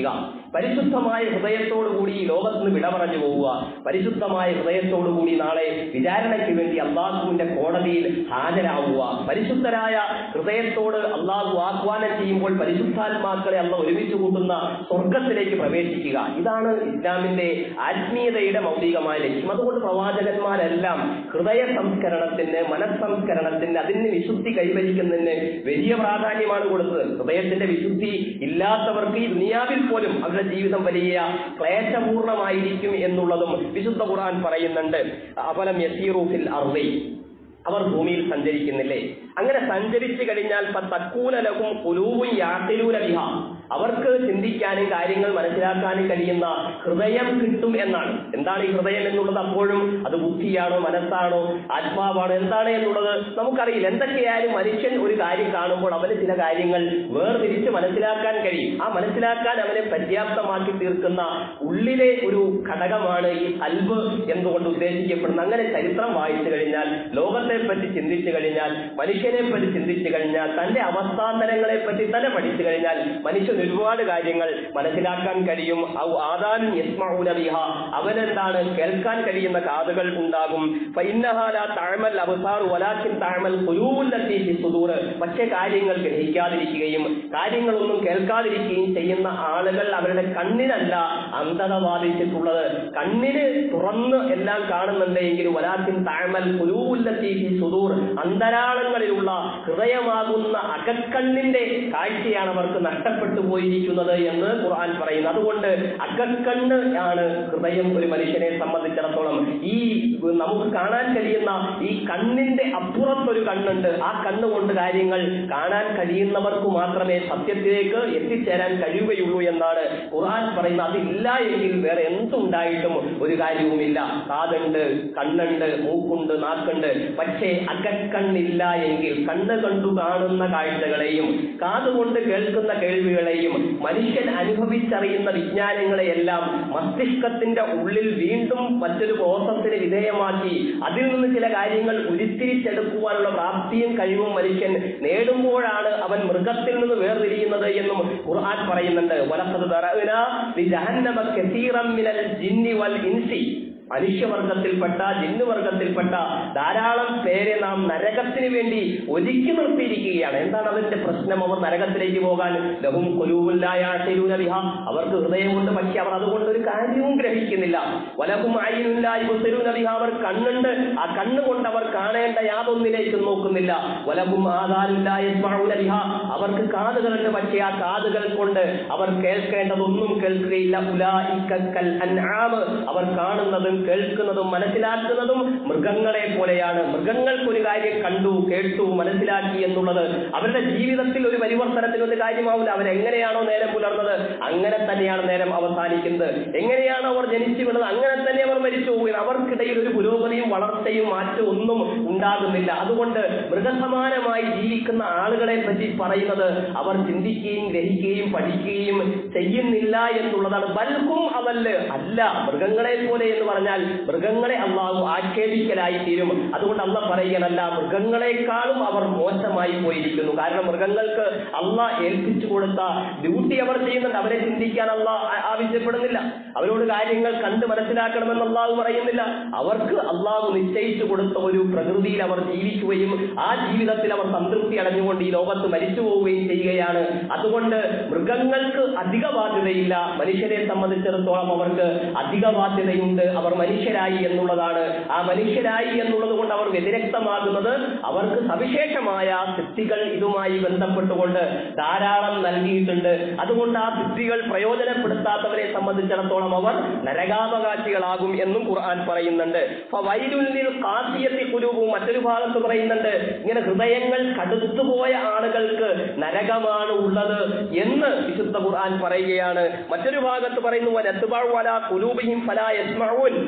പരിശുദ്ധമായ ഹൃദയത്തോടു കൂടി ഈ ലോകത്ത് നിന്ന് വിട പറഞ്ഞു പോവുക പരിശുദ്ധമായ ഹൃദയത്തോടു കൂടി നാളെ വിചാരണയ്ക്ക് വേണ്ടി അള്ളാഹുവിന്റെ കോടതിയിൽ ഹാജരാവുക പരിശുദ്ധരായ ഹൃദയത്തോട് അള്ളാഹു ആഹ്വാനം ചെയ്യുമ്പോൾ പരിശുദ്ധാത്മാക്കളെ അള്ള ഒരുമിച്ച് കൂട്ടുന്ന സ്വർഗത്തിലേക്ക് പ്രവേശിക്കുക ഇതാണ് ഇസ്ലാമിന്റെ ആത്മീയതയുടെ മൗലികമായ ലക്ഷ്യം അതുകൊണ്ട് പ്രവാചകന്മാരെല്ലാം ഹൃദയ സംസ്കരണത്തിന് മനസ്സംസ്കരണത്തിന് അതിന് വിശുദ്ധി കൈവരിക്കുന്നതിന് വലിയ പ്രാധാന്യമാണ് കൊടുത്തത് ഹൃദയത്തിന്റെ വിശുദ്ധി ഇല്ലാത്തവർക്ക് ഈ ദുനിയാവിൽ പോലും അവരുടെ ജീവിതം വലിയ ക്ലേശപൂർണമായിരിക്കും എന്നുള്ളതും വിശുദ്ധ ഖുർആൻ പറയുന്നുണ്ട് അഫലം യസീറൂഫിൽ അർദി അവർ ഭൂമിയിൽ സഞ്ചരിക്കുന്നില്ലേ അങ്ങനെ സഞ്ചരിച്ചു കഴിഞ്ഞാൽ തക്കൂലലകും കുലൂവും യാത്തിലൂല വിഹ അവർക്ക് ചിന്തിക്കാനും കാര്യങ്ങൾ മനസ്സിലാക്കാനും കഴിയുന്ന ഹൃദയം കിട്ടും എന്നാണ് എന്താണ് ഈ ഹൃദയം എന്നുള്ളത് അപ്പോഴും അത് ബുദ്ധിയാണോ മനസ്സാണോ ആത്മാവാണോ എന്താണ് എന്നുള്ളത് നമുക്കറിയില്ല എന്തൊക്കെയായാലും മനുഷ്യൻ ഒരു കാര്യം കാണുമ്പോൾ അവന് ചില കാര്യങ്ങൾ വേർതിരിച്ച് മനസ്സിലാക്കാൻ കഴിയും ആ മനസ്സിലാക്കാൻ അവനെ പര്യാപ്തമാക്കി തീർക്കുന്ന ഉള്ളിലെ ഒരു ഘടകമാണ് ഈ അൽബ് എന്നുകൊണ്ട് ഉദ്ദേശിക്കപ്പെടുന്നത് അങ്ങനെ ചരിത്രം വായിച്ചു കഴിഞ്ഞാൽ ലോകത്തെ പറ്റി ചിന്തിച്ചു കഴിഞ്ഞാൽ മനുഷ്യനെ പറ്റി ചിന്തിച്ചു കഴിഞ്ഞാൽ തന്റെ അവസ്ഥാന്തരങ്ങളെ പറ്റി തന്നെ പഠിച്ചു കഴിഞ്ഞാൽ മനുഷ്യൻ ഒരുപാട് കാര്യങ്ങൾ മനസ്സിലാക്കാൻ കഴിയും ഔ ആദാനും യസ്മഊന ബിഹ അവനെന്താണ് കേൾക്കാൻ കഴിയുന്ന കാതുകൾ ഉണ്ടാകും ഫഇന്നഹാ ലാ തഅമൽ അബ്സാർ വലാകിൻ തഅമൽ ഖുലൂബുൽ ലത്തി ഫി സുദൂർ പക്ഷേ കാര്യങ്ങൾ ഗ്രഹിക്കാതിരിക്കുകയും കാര്യങ്ങളൊന്നും കേൾക്കാതിരിക്കുകയും ചെയ്യുന്ന ആളുകൾ അവരുടെ കണ്ണിനല്ല അന്ധത ബാധിച്ചിട്ടുള്ളത് കണ്ണിന് തുറന്ന് എല്ലാം കാണുന്നുണ്ട് എങ്കിലും വലാകിൻ തഅമൽ ഖുലൂബുൽ ലത്തി ഫി സുദൂർ അന്തരാളങ്ങളിലുള്ള ഹൃദയമാകുന്ന അകക്കണ്ണിന്റെ കാഴ്ചയാണ് അവർക്ക് നഷ്ടപ്പെട്ടു പോയിരിക്കുന്നത് എന്ന് ഖുർആൻ പറയുന്നു അതുകൊണ്ട് അകക്കണ്ണ് ആണ് ഹൃദയം ഒരു മനുഷ്യനെ സംബന്ധിച്ചിടത്തോളം ഈ നമുക്ക് കാണാൻ കഴിയുന്ന ഈ കണ്ണിന്റെ അപ്പുറത്തൊരു കണ്ണുണ്ട് ആ കണ്ണുകൊണ്ട് കാര്യങ്ങൾ കാണാൻ കഴിയുന്നവർക്ക് മാത്രമേ സത്യത്തിലേക്ക് എത്തിച്ചേരാൻ കഴിയുകയുള്ളൂ എന്നാണ് ഖുർആൻ പറയുന്നത് അതില്ല എങ്കിൽ വേറെ എന്തുണ്ടായിട്ടും ഒരു കാര്യവുമില്ല കാതുണ്ട് കണ്ണുണ്ട് മൂക്കുണ്ട് നാക്കുണ്ട് പക്ഷേ അകക്കണ്ണില്ല എങ്കിൽ കണ്ണ് കണ്ടു കാണുന്ന കാഴ്ചകളെയും കാതുകൊണ്ട് കേൾക്കുന്ന കേൾവികളെയും മനുഷ്യൻ അനുഭവിച്ചറിയുന്ന വിജ്ഞാനങ്ങളെയെല്ലാം മസ്തിഷ്കത്തിന്റെ ഉള്ളിൽ വീണ്ടും മറ്റൊരു പ്രോസസ്സിന് വിധേയമാക്കി അതിൽ നിന്ന് ചില കാര്യങ്ങൾ ഉരുത്തിരിച്ചെടുക്കുവാനുള്ള പ്രാപ്തിയും കഴിവും മനുഷ്യൻ നേടുമ്പോഴാണ് അവൻ മൃഗത്തിൽ നിന്ന് വേർതിരിയുന്നത് എന്നും ഖുർആൻ പറയുന്നുണ്ട് വലഖദ് ദറഅനാ ലിജഹന്നമ കസീറൻ മിനൽ ജിന്നി വൽ ഇൻസി മനുഷ്യവർഗത്തിൽപ്പെട്ട ജിന്നുവർഗത്തിൽപ്പെട്ട ധാരാളം പേരെ നാം നരകത്തിന് വേണ്ടി ഒരുക്കി നിർത്തിയിരിക്കുകയാണ് എന്താണ് അതിന്റെ പ്രശ്നം അവർ നരകത്തിലേക്ക് പോകാൻ ലഹും കൊലൂവുല്ലായൂന വിഹ അവർക്ക് ഹൃദയമുണ്ട് പക്ഷെ അവർ അതുകൊണ്ട് ഒരു കാര്യവും ഗ്രഹിക്കുന്നില്ല വലഹും അയിനുല്ലായി വിഹ അവർ കണ്ണുണ്ട് ആ കണ്ണുകൊണ്ട് അവർ കാണേണ്ട യാതൊന്നിലേക്കും നോക്കുന്നില്ല വലഹും ആധാരുല്ലായ വിഹ അവർക്ക് കാതുകളുണ്ട് പക്ഷേ ആ കാതുകൾ കൊണ്ട് അവർ കേൾക്കേണ്ടതൊന്നും കേൾക്കുകയില്ല ഉലായിക്കൽ അൻആമ് അവർ കാണുന്നതും കേൾക്കുന്നതും മനസ്സിലാക്കുന്നതും മൃഗങ്ങളെ പോലെയാണ് മൃഗങ്ങൾക്ക് ഒരു കാര്യം കണ്ടു കേട്ടു മനസ്സിലാക്കി എന്നുള്ളത് അവരുടെ ജീവിതത്തിൽ ഒരു പരിവർത്തനത്തിന് ഒരു കാര്യമാവില്ല അവരെങ്ങനെയാണോ നേരം പുലർന്നത് അങ്ങനെ തന്നെയാണ് നേരം അവസാനിക്കുന്നത് എങ്ങനെയാണ് അവർ ജനിച്ചു വീണത് അങ്ങനെ തന്നെ അവർ മരിച്ചു പോകുന്നത് അവർക്കിടയിൽ ഒരു പുരോഗതിയും വളർച്ചയും മാറ്റവും ഒന്നും ഉണ്ടാകുന്നില്ല അതുകൊണ്ട് മൃഗസമാനമായി ജീവിക്കുന്ന ആളുകളെ പറ്റി പറയുന്നത് അവർ ചിന്തിക്കുകയും ഗ്രഹിക്കുകയും പഠിക്കുകയും ചെയ്യുന്നില്ല എന്നുള്ളതാണ് ബൽക്കും അവല് അല്ല മൃഗങ്ങളെ പോലെ എന്ന് പറഞ്ഞാൽ മൃഗങ്ങളെ അള്ളാഹു ആക്ഷേപിക്കലായി തീരും അതുകൊണ്ട് അള്ള പറയുകയല്ല മൃഗങ്ങളെക്കാളും അവർ മോശമായി പോയിരിക്കുന്നു കാരണം മൃഗങ്ങൾക്ക് അള്ള ഏൽപ്പിച്ചു കൊടുത്ത ഡ്യൂട്ടി അവർ ചെയ്യുന്നുണ്ട് അവരെ ചിന്തിക്കാൻ അള്ള ആവശ്യപ്പെടുന്നില്ല അവരോട് കാര്യങ്ങൾ കണ്ട് മനസ്സിലാക്കണമെന്ന് അള്ളാഹു പറയുന്നില്ല അവർക്ക് അള്ളാഹു നിശ്ചയിച്ചു കൊടുത്ത ഒരു പ്രകൃതിയിൽ അവർ ജീവിക്കുകയും ആ ജീവിതത്തിൽ അവർ സംതൃപ്തി അടഞ്ഞുകൊണ്ട് ഈ ലോകത്ത് മരിച്ചു പോവുകയും ചെയ്യുകയാണ് അതുകൊണ്ട് മൃഗങ്ങൾക്ക് അധിക ബാധ്യതയില്ല മനുഷ്യരെ സംബന്ധിച്ചിടത്തോളം അവർക്ക് അധിക ബാധ്യതയുണ്ട് അവർ മനുഷ്യരായി എന്നുള്ളതാണ് ആ മനുഷ്യരായി എന്നുള്ളത് കൊണ്ട് അവർ വ്യതിരക്തമാകുന്നത് അവർക്ക് സവിശേഷമായ സിദ്ധികൾ ഇതുമായി ബന്ധപ്പെട്ടുകൊണ്ട് ധാരാളം നൽകിയിട്ടുണ്ട് അതുകൊണ്ട് ആ സിദ്ധികൾ പ്രയോജനപ്പെടുത്താത്തവരെ സംബന്ധിച്ചിടത്തോളം അവർ നരകാവകാശികളാകും എന്നും ഖുർആൻ പറയുന്നുണ്ട് വൈരുല്ലിൽ കാസിയത്തി കുരുവും മറ്റൊരു ഭാഗത്ത് പറയുന്നുണ്ട് ഇങ്ങനെ ഹൃദയങ്ങൾ കടുത്തുപോയ ആളുകൾക്ക് നരകമാണ് ഉള്ളത് എന്ന് വിശുദ്ധ ഖുർആൻ പറയുകയാണ് മറ്റൊരു ഭാഗത്ത് പറയുന്നു വല കുലൂബിഹിം ഫലാ യസ്മഊൻ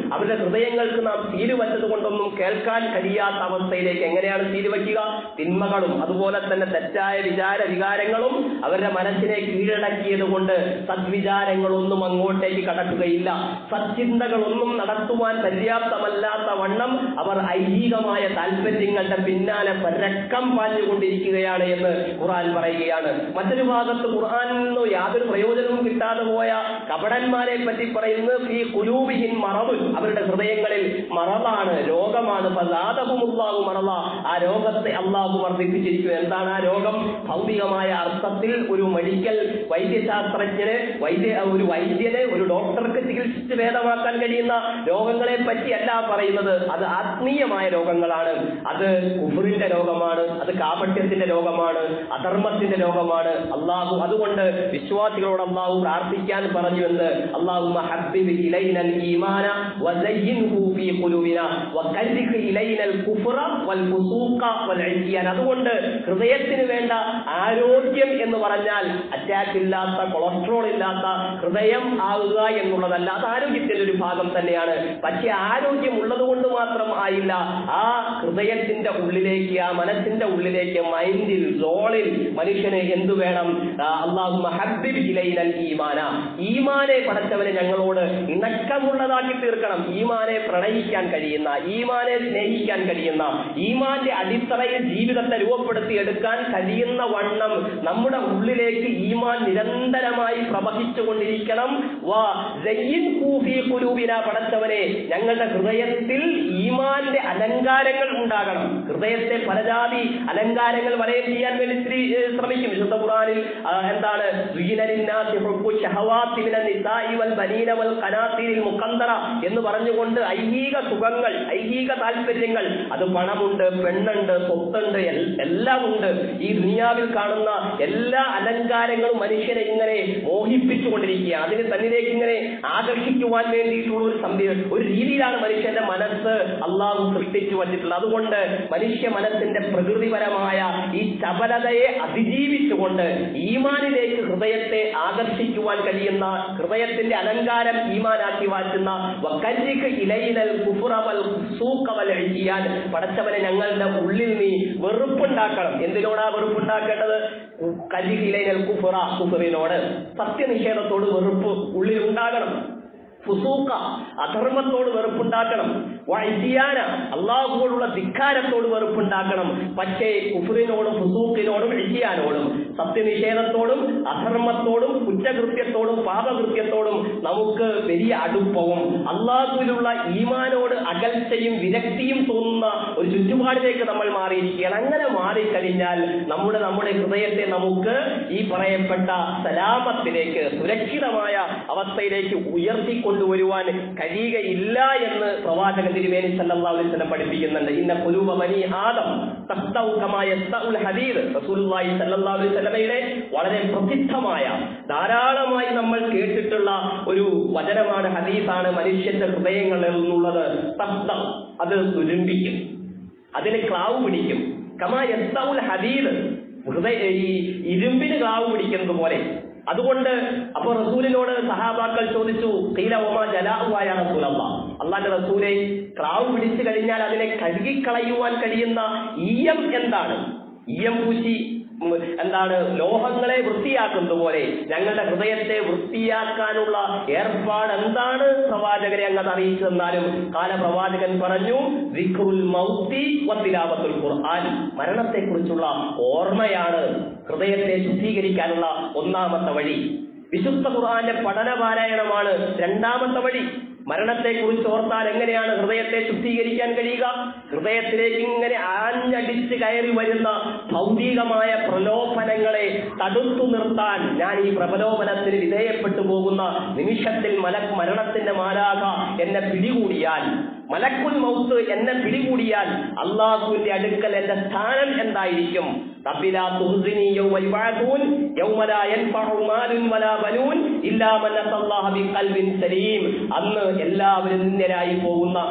അവരുടെ ഹൃദയങ്ങൾക്ക് നാം സീല് വച്ചത് കൊണ്ടൊന്നും കേൾക്കാൻ കഴിയാത്ത അവസ്ഥയിലേക്ക് എങ്ങനെയാണ് സീല് വയ്ക്കുക തിന്മകളും അതുപോലെ തന്നെ തെറ്റായ വിചാര വികാരങ്ങളും അവരുടെ മനസ്സിനെ കീഴടക്കിയത് കൊണ്ട് സദ്വിചാരങ്ങളൊന്നും അങ്ങോട്ടേക്ക് കടക്കുകയില്ല സച്ചിന്തകളൊന്നും നടത്തുവാൻ പര്യാപ്തമല്ലാത്ത വണ്ണം അവർ ഐഹികമായ താല്പര്യങ്ങളുടെ പിന്നാലെ പരക്കം പാഞ്ഞുകൊണ്ടിരിക്കുകയാണ് എന്ന് ഖുർആൻ പറയുകയാണ് മറ്റൊരു ഭാഗത്ത് ഖുർആനിൽ നിന്ന് യാതൊരു പ്രയോജനവും കിട്ടാതെ പോയ കപടന്മാരെ പറ്റി പറയുന്നത് ഈ കുലൂബിഹിൻ മറവ് അവരുടെ ഹൃദയങ്ങളിൽ മറവാണ് രോഗമാണ് ഫസാദഹുമുല്ലാഹു മറവ ആ രോഗത്തെ അള്ളാഹു വർദ്ധിപ്പിച്ചിരിക്കുന്നു എന്താണ് ആ രോഗം ഭൗതികമായ അർത്ഥത്തിൽ ഒരു മെഡിക്കൽ വൈദ്യശാസ്ത്രജ്ഞന് വൈദ്യ ഒരു വൈദ്യന് ഒരു ഡോക്ടർക്ക് ചികിത്സിച്ച് ഭേദമാക്കാൻ കഴിയുന്ന രോഗങ്ങളെ പറ്റിയല്ല പറയുന്നത് അത് ആത്മീയമായ രോഗങ്ങളാണ് അത് കുഫറിന്റെ രോഗമാണ് അത് കാപട്യത്തിന്റെ രോഗമാണ് അധർമ്മത്തിന്റെ രോഗമാണ് അള്ളാഹു അതുകൊണ്ട് വിശ്വാസികളോട് അള്ളാഹു പ്രാർത്ഥിക്കാൻ പറഞ്ഞു എന്ന് അള്ളാഹു ഹബ്ബിബ് ഇലൈനൽ ഈമാന വസയ്യിൻഹു ഫീ ഖുലൂബിന വകർരിഹ് ഇലൈനൽ കുഫ്റ വൽ ഫുസൂഖ വൽ ഇസ്യാൻ അതുകൊണ്ട് ഹൃദയത്തിന് വേണ്ട ആരോഗ്യം എന്ന് പറഞ്ഞാൽ അറ്റാക്ക് ഇല്ലാത്ത കൊളസ്ട്രോൾ ഇല്ലാത്ത ഹൃദയം ആവുക എന്നുള്ളതല്ല അത് ആരോഗ്യത്തിന്റെ ഒരു ഭാഗം തന്നെയാണ് പക്ഷെ ആരോഗ്യം ഉള്ളത് കൊണ്ട് മാത്രം ആയില്ല ആ ഹൃദയത്തിന്റെ ഉള്ളിലേക്ക് ആ മനസ്സിന്റെ ഉള്ളിലേക്ക് മൈൻഡിൽ സോളിൽ മനുഷ്യന് എന്തു വേണം അള്ളാഹു ഹബ്ബിബ് ഇലൈനൽ ഈമാന ഈമാനെ പടച്ചവനെ ഞങ്ങളോട് ഇണക്കമുള്ളതാക്കി തീർക്കണം ഈമാനെ പ്രണയിക്കാൻ കഴിയുന്ന ഈമാനെ സ്നേഹിക്കാൻ കഴിയുന്ന ഈമാന്റെ അടിത്തറയിൽ ജീവിതത്തെ രൂപപ്പെടുത്തി എടുക്കാൻ കഴിയുന്ന വണ്ണം നമ്മുടെ ഉള്ളിലേക്ക് ഈമാൻ നിരന്തരമായി പ്രവഹിച്ചു കൊണ്ടിരിക്കണം വാ സയ്യിൻ കൂഫി കുലൂബിന പടച്ചവനെ ഞങ്ങളുടെ ഹൃദയത്തിൽ ഈമാന്റെ അലങ്കാരങ്ങൾ ഉണ്ടാകണം ഹൃദയത്തെ പലജാതി അലങ്കാരങ്ങൾ വലയം ചെയ്യാൻ വേണ്ടി സ്ത്രീ ഏ, ശ്രമിക്കും വിശുദ്ധ ഖുറാനിൽ ആ, എന്താണ് സുയിനലിന്നാസി ഹുബ്ബു ശഹവാത്തി മിനൻ നിസാഇ വൽ ബനീന വൽ ഖനാത്തീരിൽ മുഖന്തറ എന്ന് പറഞ്ഞുകൊണ്ട് ഐഹിക സുഖങ്ങൾ ഐഹിക താല്പര്യങ്ങൾ അത് പണമുണ്ട് പെണ്ണുണ്ട് സ്വത്തുണ്ട് എൽ- എല്ലാം ഉണ്ട് ഈ ദുനിയാവിൽ കാണുന്ന എല്ലാ അലങ്കാരങ്ങളും മനുഷ്യനെ ഇങ്ങനെ മോഹിപ്പിച്ചുകൊണ്ടിരിക്കുക അതിന് തന്നിലേക്ക് ഇങ്ങനെ ആകർഷിക്കുവാൻ വേണ്ടിയിട്ടുള്ള ഒരു സംവി ഒരു രീതിയിലാണ് മനുഷ്യന്റെ മനസ്സ് അള്ളാഹു സൃഷ്ടിച്ചു വച്ചിട്ടുള്ളത് അതുകൊണ്ട് മനുഷ്യ മനസ്സിന്റെ പ്രകൃതിപരമായ ഈ ചപലതയെ അതിജീവിച്ചുകൊണ്ട് ഈമാനിലേക്ക് ഹൃദയത്തെ ആകർഷിക്കുവാൻ കഴിയുന്ന ഹൃദയത്തിന്റെ അലങ്കാരം ഈമാനാക്കി മാറ്റുന്ന വക്കല്ലിക്ക് ഇലയിലൽ കുഫുറവൽ സൂക്കവൽ ചെയ്യാൻ പടച്ചവനെ ഞങ്ങളുടെ ഉള്ളിൽ നീ വെറുപ്പുണ്ടാക്കണം എന്തിനോടാ വെറുപ്പുണ്ടാക്കേണ്ടത് കല്ലിക്ക് ഇലയിലൽ കുഫുറ കുഫുറിനോട് സത്യനിഷേധത്തോട് വെറുപ്പ് ഉള്ളിൽ ഉണ്ടാകണം ഫുസൂക്ക അധർമ്മത്തോട് വെറുപ്പുണ്ടാക്കണം വൈദ്യാന അള്ളാഹുവോടുള്ള ധിക്കാരത്തോട് വെറുപ്പുണ്ടാക്കണം പക്ഷേ കുഫറിനോടും ഫുസൂക്കിനോടും ഇഴിയാനോടും സത്യനിഷേധത്തോടും അധർമ്മത്തോടും കുറ്റകൃത്യത്തോടും പാപകൃത്യത്തോടും നമുക്ക് വലിയ അടുപ്പവും അള്ളാഹുവിലുള്ള ഈമാനോട് അകൽച്ചയും വിരക്തിയും തോന്നുന്ന ഒരു ചുറ്റുപാടിലേക്ക് നമ്മൾ മാറിയിരിക്കുകയാണ് അങ്ങനെ മാറിക്കഴിഞ്ഞാൽ നമ്മുടെ നമ്മുടെ ഹൃദയത്തെ നമുക്ക് ഈ പറയപ്പെട്ട സലാമത്തിലേക്ക് സുരക്ഷിതമായ അവസ്ഥയിലേക്ക് ഉയർത്തിക്കൊണ്ടുവരുവാൻ കഴിയുകയില്ല എന്ന് പ്രവാചകൻ തിരുവേനി സല്ലല്ലാഹു അലൈഹി വസല്ലം പഠിപ്പിക്കുന്നുണ്ട് ഇന്ന ഖുലൂബ ബനി ആദം തഖ്തഉ കമാ യസ്തഉൽ ഹദീദ് റസൂലുള്ളാഹി സല്ലല്ലാഹു അലൈഹി വസല്ലമയുടെ വളരെ പ്രസിദ്ധമായ ധാരാളമായി നമ്മൾ കേട്ടിട്ടുള്ള ഒരു വചനമാണ് ഹദീസാണ് മനുഷ്യന്റെ ഹൃദയങ്ങളിൽ നിന്നുള്ളത് തഖ്ത അത് തുരുമ്പിക്കും അതിന് ക്ലാവ് പിടിക്കും കമാ യസ്തഉൽ ഹദീദ് ഹൃദയ ഈ ഇരുമ്പിന് ക്ലാവ് പിടിക്കുന്നത് പോലെ അതുകൊണ്ട് അപ്പൊ റസൂലിനോട് സഹാബാക്കൾ ചോദിച്ചു കീല ഒമ ജലാഹുവായ റസൂലല്ല അള്ളാന്റെ റസൂലെ ക്ലാവ് പിടിച്ചു കഴിഞ്ഞാൽ അതിനെ കഴുകിക്കളയുവാൻ കഴിയുന്ന ഈയം എന്താണ് ഈയം പൂശി ഉം, എന്താണ് ലോഹങ്ങളെ വൃത്തിയാക്കുന്നത് പോലെ ഞങ്ങളുടെ ഹൃദയത്തെ വൃത്തിയാക്കാനുള്ള ഏർപ്പാട് എന്താണ് പ്രവാചകരെ അങ്ങ് അറിയിച്ചു തന്നാലും കാല പ്രവാചകൻ പറഞ്ഞു വിഖുൽ മൗത്തി വത്തിലാവത്തുൽ ഖുർആൻ മരണത്തെക്കുറിച്ചുള്ള ഓർമ്മയാണ് ഹൃദയത്തെ ശുദ്ധീകരിക്കാനുള്ള ഒന്നാമത്തെ വഴി വിശുദ്ധ ഖുർആന്റെ പഠന പാരായണമാണ് രണ്ടാമത്തെ വഴി മരണത്തെക്കുറിച്ച് ഓർത്താൽ എങ്ങനെയാണ് ഹൃദയത്തെ ശുദ്ധീകരിക്കാൻ കഴിയുക ഹൃദയത്തിലേക്ക് ഇങ്ങനെ ആഞ്ഞടിച്ച് കയറി വരുന്ന ഭൗതികമായ പ്രലോഭനങ്ങളെ തടുത്തു നിർത്താൻ ഞാൻ ഈ പ്രലോഭനത്തിന് വിധേയപ്പെട്ടു പോകുന്ന നിമിഷത്തിൽ മല മരണത്തിന്റെ മാലാക എന്നെ പിടികൂടിയാൽ മലക്കുൽ മൗത്ത് എന്നെ പിടികൂടിയാൽ അള്ളാഹുവിന്റെ അടുക്കൽ എന്റെ സ്ഥാനം എന്തായിരിക്കും റബ്ബിലാ തുഹ്സിനി യൗമ യുബഅഥൂൻ യൗമ ലാ യൻഫഉ മാലുൻ വലാ ബനൂൻ ഇല്ലാ മൻ അത്തല്ലാഹ ബിഖൽബിൻ സലീം അന്ന് എല്ലാവരും നിന്ദരായി പോകുന്ന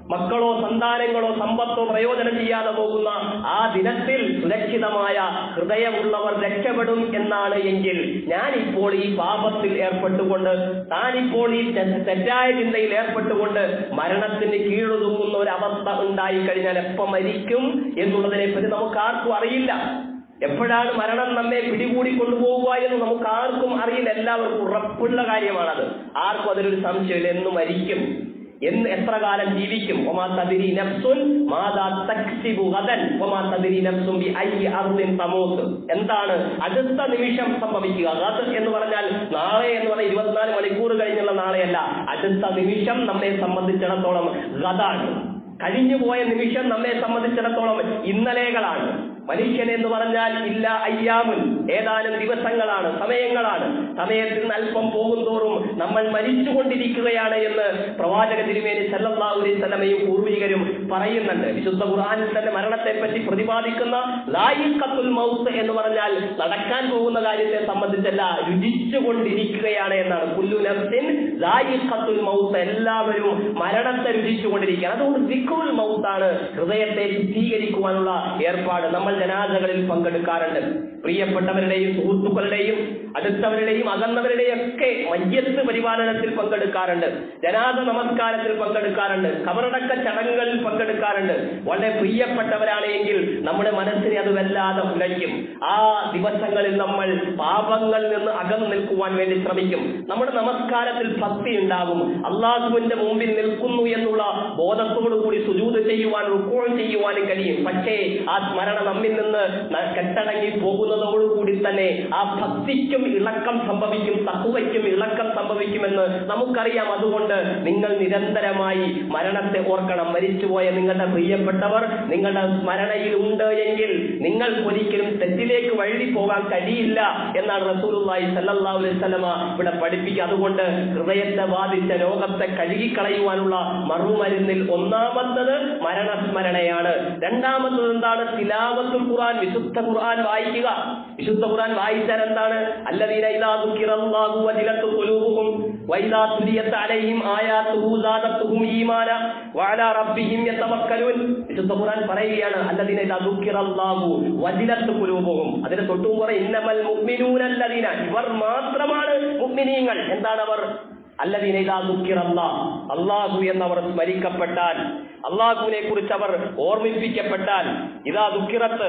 മക്കളോ സന്താനങ്ങളോ സമ്പത്തോ പ്രയോജനം ചെയ്യാതെ പോകുന്ന ആ ദിനത്തിൽ സുരക്ഷിതമായ ഹൃദയമുള്ളവർ രക്ഷപ്പെടും എന്നാണ് എങ്കിൽ ഞാനിപ്പോൾ ഈ പാപത്തിൽ ഏർപ്പെട്ടുകൊണ്ട് താനിപ്പോൾ ഈ തെ- തെറ്റായ ചിന്തയിൽ ഏർപ്പെട്ടുകൊണ്ട് മരണത്തിന് കീഴൊതുങ്ങുന്ന ഒരു അവസ്ഥ ഉണ്ടായി കഴിഞ്ഞാൽ എപ്പം മരിക്കും എന്നുള്ളതിനെ പറ്റി നമുക്ക് ആർക്കും അറിയില്ല എപ്പോഴാണ് മരണം നമ്മെ പിടികൂടി കൊണ്ടുപോകുക എന്ന് നമുക്ക് ആർക്കും അറിയില്ല എല്ലാവർക്കും ഉറപ്പുള്ള കാര്യമാണത് ആർക്കും അതിലൊരു സംശയമില്ല എന്ന് മരിക്കും എന്ന് എത്ര കാലം ജീവിക്കും ഒമാ തദിരി നഫ്സുൻ മാതാ തക്സിബു ഗദൻ ഒമാ തദിരി നഫ്സുൻ ബി അയ്യി അർദിൻ തമൂത്ത് എന്താണ് അടുത്ത നിമിഷം സംഭവിക്കുക ഗദ് എന്ന് പറഞ്ഞാൽ നാളെ എന്ന് പറഞ്ഞാൽ ഇരുപത്തിനാല് മണിക്കൂർ കഴിഞ്ഞുള്ള നാളെയല്ല അടുത്ത നിമിഷം നമ്മെ സംബന്ധിച്ചിടത്തോളം ഗതാണ് കഴിഞ്ഞുപോയ നിമിഷം നമ്മെ സംബന്ധിച്ചിടത്തോളം ഇന്നലെകളാണ് മനുഷ്യൻ എന്ന് പറഞ്ഞാൽ ഇല്ല അയ്യാമുൻ ഏതാനും ദിവസങ്ങളാണ് സമയങ്ങളാണ് സമയത്തിൽ നിന്ന് അല്പം പോകുന്തോറും നമ്മൾ മരിച്ചുകൊണ്ടിരിക്കുകയാണ് എന്ന് പ്രവാചക തിരുമേനി സല്ലല്ലാഹു അലൈഹി വസല്ലമയും പൂർവികരും പറയുന്നുണ്ട് വിശുദ്ധ ഖുർആനിൽ തന്നെ മരണത്തെ പറ്റി പ്രതിപാദിക്കുന്ന ലായിഖത്തുൽ മൗത്ത് എന്ന് പറഞ്ഞാൽ നടക്കാൻ പോകുന്ന കാര്യത്തെ സംബന്ധിച്ചല്ല രുചിച്ചുകൊണ്ടിരിക്കുകയാണ് എന്നാണ് കുല്ലു നഫ്സിൻ ലായിഖത്തുൽ മൗത്ത് എല്ലാവരും മരണത്തെ രുചിച്ചുകൊണ്ടിരിക്കുകയാണ് അതുകൊണ്ട് ദിക്റുൽ മൗത്താണ് ഹൃദയത്തെ ശുദ്ധീകരിക്കുവാനുള്ള ഏർപ്പാട് നമ്മൾ ജനാസകളിൽ പങ്കെടുക്കാറുണ്ട് പ്രിയപ്പെട്ടവരുടെയും സുഹൃത്തുക്കളുടെയും അടുത്തവരുടെയും അകന്നവരുടെയും ഒക്കെ മയ്യത്ത് പരിപാലനത്തിൽ പങ്കെടുക്കാറുണ്ട് ജനാസ നമസ്കാരത്തിൽ പങ്കെടുക്കാറുണ്ട് കബറടക്ക ചടങ്ങുകളിൽ പങ്കെടുക്കാറുണ്ട് വളരെ പ്രിയപ്പെട്ടവരാണ് എങ്കിൽ നമ്മുടെ മനസ്സിനെ അത് വല്ലാതെ ഉലയ്ക്കും ആ ദിവസങ്ങളിൽ നമ്മൾ പാപങ്ങളിൽ നിന്ന് അകന്നു നിൽക്കുവാൻ വേണ്ടി ശ്രമിക്കും നമ്മുടെ നമസ്കാരത്തിൽ ഭക്തി ഉണ്ടാകും അള്ളാഹുവിന്റെ മുമ്പിൽ നിൽക്കുന്നു എന്നുള്ള ബോധത്തോടു കൂടി സുജൂത് ചെയ്യുവാൻ റുക്കോൾ ചെയ്യുവാനും കഴിയും പക്ഷേ ആ സ്മരണ നമ്മിൽ നിന്ന് ന- കെട്ടടങ്ങി പോകുന്നതോടുകൂടി തന്നെ ആ ഭക്തിക്കും ഇളക്കം സംഭവിക്കും തക്കുവയ്ക്കും ഇളക്കം സംഭവിക്കുമെന്ന് നമുക്കറിയാം അതുകൊണ്ട് നിങ്ങൾ നിരന്തരമായി മരണത്തെ ഓർക്കണം മരിച്ചുപോയ നിങ്ങളുടെ പ്രിയപ്പെട്ടവർ നിങ്ങളുടെ സ്മരണയിൽ ഉണ്ട് എങ്കിൽ നിങ്ങൾക്ക് ഒരിക്കലും തെറ്റിലേക്ക് വഴി പോകാൻ കഴിയില്ല എന്നാണ് റസൂലുള്ളാഹി സല്ലല്ലാഹു അലൈഹി വസല്ലമ ഇവിടെ പഠിപ്പിക്കുക അതുകൊണ്ട് ഹൃദയത്തെ ബാധിച്ച രോഗത്തെ കഴുകിക്കളയുവാനുള്ള മറുമരുന്നിൽ ഒന്നാമത്തത് മരണസ്മരണയാണ് രണ്ടാമത്തത് എന്താണ് തിലാവത്തുൽ ഖുർആൻ വിശുദ്ധ ഖുർആൻ വായിക്കുക വിശുദ്ധ ഖുർആൻ വായിച്ചാൽ എന്താണ് അല്ലദീന ഇദാ ദുക്കിറല്ലാഹു വജിലത്ത് ഖുലൂബുഹും വൈദാ തുലിയത്ത് അലൈഹിം ആയാത്തുഹു സാദത്തുഹും ഈമാന വഅലാ റബ്ബിഹിം യതവക്കലൂൻ വിശുദ്ധ ഖുർആൻ പറയുകയാണ് അല്ലദീന ഇദാ ദുക്കിറല്ലാഹു വജിലത്ത് ഖുലൂബുഹും അതിന് തൊട്ടും കുറെ ഇന്നമൽ മുഅ്മിനൂന അല്ലദീന ഇവർ മാത്രമാണ് മുഅ്മിനീങ്ങൾ എന്താണ് അവർ അല്ലദീന ഇദാ ദുക്കിറല്ലാഹ് അല്ലാഹു എന്നവർ സ്മരിക്കപ്പെട്ടാൽ അള്ളാഹുവിനെ കുറിച്ച് അവർ ഓർമ്മിപ്പിക്കപ്പെട്ടാൽ ഇതാ ദുഃഖിറത്ത്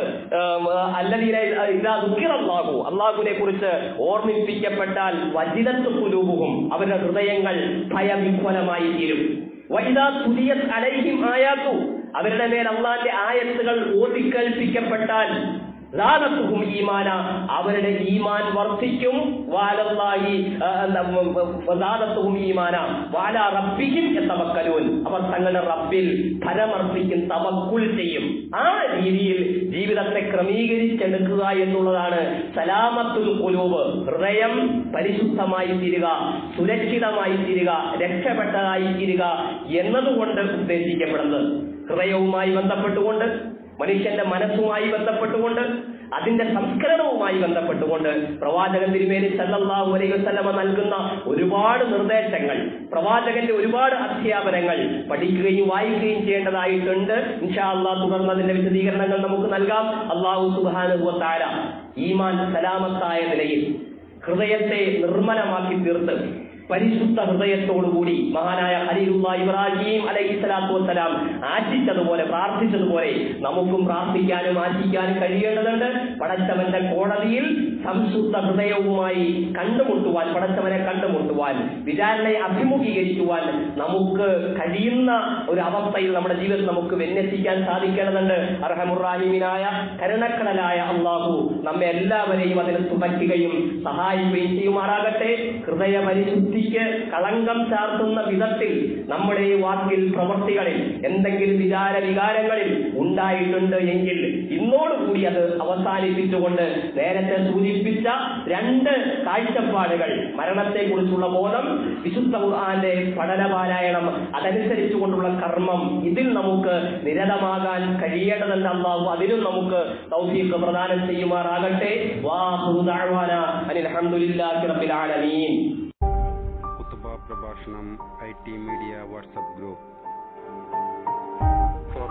അല്ലദീന ഇതാ ദുഃഖിറല്ലാഹു അള്ളാഹുവിനെ കുറിച്ച് ഓർമ്മിപ്പിക്കപ്പെട്ടാൽ വജിലത്ത് കുലൂബുഹും അവരുടെ ഹൃദയങ്ങൾ ഭയവിഹ്വലമായി തീരും വൈദാ തുലിയത് അലൈഹിം ആയാത്തു അവരുടെ മേൽ അള്ളാന്റെ ആയത്തുകൾ ഓതിക്കേൽപ്പിക്കപ്പെട്ടാൽ ലാലത്തുഹും ഈമാന അവരുടെ ഈമാൻ വർദ്ധിക്കും വാലല്ലാഹി ആ, എന്താ, ഉം, ഉം, ലാലത്തുഹും ഈമാന വാല റബ്ബിഹിം യതവക്കലൂൻ അവർ തങ്ങളുടെ റബ്ബിൽ ഫലമർപ്പിക്കും തവക്കുൽ ചെയ്യും ആ രീതിയിൽ ജീവിതത്തെ ക്രമീകരിച്ചെടുക്കുക എന്നുള്ളതാണ് സലാമത്തുൽ കുലൂബ് ഹൃദയം പരിശുദ്ധമായി തീരുക സുരക്ഷിതമായി തീരുക രക്ഷപ്പെട്ടതായി തീരുക എന്നതുകൊണ്ട് ഉദ്ദേശിക്കപ്പെടുന്നത് ഹൃദയവുമായി ബന്ധപ്പെട്ടുകൊണ്ട് മനുഷ്യന്റെ മനസ്സുമായി ബന്ധപ്പെട്ടുകൊണ്ട് അതിന്റെ സംസ്കരണവുമായി ബന്ധപ്പെട്ടുകൊണ്ട് പ്രവാചകൻ തിരുമേനി സല്ലല്ലാഹു അലൈഹി വസല്ലമ നൽകുന്ന ഒരുപാട് നിർദ്ദേശങ്ങൾ പ്രവാചകന്റെ ഒരുപാട് അധ്യാപനങ്ങൾ പഠിക്കുകയും വായിക്കുകയും ചെയ്യേണ്ടതായിട്ടുണ്ട് ഇൻഷാ അള്ളാഹ് തുടർന്ന് അതിന്റെ വിശദീകരണങ്ങൾ നമുക്ക് നൽകാം അള്ളാഹു സുബ്ഹാനഹു വ തആല ഈമാൻ സലാമത്തായ നിലയിൽ ഹൃദയത്തെ നിർമ്മലമാക്കി തീർത്ത് പരിശുദ്ധ ഹൃദയത്തോടുകൂടി മഹാനായ ഖലീലുള്ള ഇബ്രാഹിം അലൈഹി സ്വലാത്തു വസ്സലാം ആശിച്ചതുപോലെ പ്രാർത്ഥിച്ചതുപോലെ നമുക്കും പ്രാർത്ഥിക്കാനും ആശിക്കാനും കഴിയേണ്ടതുണ്ട് പടച്ചവന്റെ കോടതിയിൽ സംശുദ്ധ ഹൃദയവുമായി കണ്ടുമുട്ടുവാൻ പടച്ചവനെ കണ്ടുമുട്ടുവാൻ വിചാരണയെ അഭിമുഖീകരിക്കുവാൻ നമുക്ക് കഴിയുന്ന ഒരു അവസ്ഥയിൽ നമ്മുടെ ജീവിതത്തിൽ നമുക്ക് വിന്യസിക്കാൻ സാധിക്കേണ്ടതുണ്ട് അർഹമുറാഹിമിനായ കരുണക്കടലായ അള്ളാഹു നമ്മെ എല്ലാവരെയും അതിന് തുണയ്ക്കുകയും സഹായിക്കുകയും ചെയ്യുമാറാകട്ടെ ഹൃദയ പരിശുദ്ധിക്ക് കളങ്കം ചാർത്തുന്ന വിധത്തിൽ നമ്മുടെ ഈ വാക്കിൽ പ്രവൃത്തികളിൽ എന്തെങ്കിലും വിചാര വികാരങ്ങളിൽ ഉണ്ടായിട്ടുണ്ട് എങ്കിൽ ഇന്നോടുകൂടി അത് അവസാനിപ്പിച്ചുകൊണ്ട് നേരത്തെ സൂചിപ്പിച്ച രണ്ട് കാഴ്ചപ്പാടുകൾ മരണത്തെ കുറിച്ചുള്ള ബോധം വിശുദ്ധ ഖുർആന്റെ പഠനപാരായണം അതനുസരിച്ചുകൊണ്ടുള്ള കർമ്മം ഇതിൽ നമുക്ക് നിരതമാകാൻ കഴിയേണ്ടതുണ്ട് അള്ളാഹു അതിനും നമുക്ക് തൗഫീഖ് പ്രദാനം ചെയ്യുമാറാകട്ടെ വാഹുദാന അനിൽ അൽഹംദുലില്ലാഹി റബ്ബിൽ ആലമീൻ കുത്തുബ പ്രഭാഷണം I T media WhatsApp group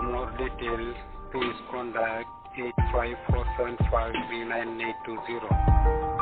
more details, please contact 854753980.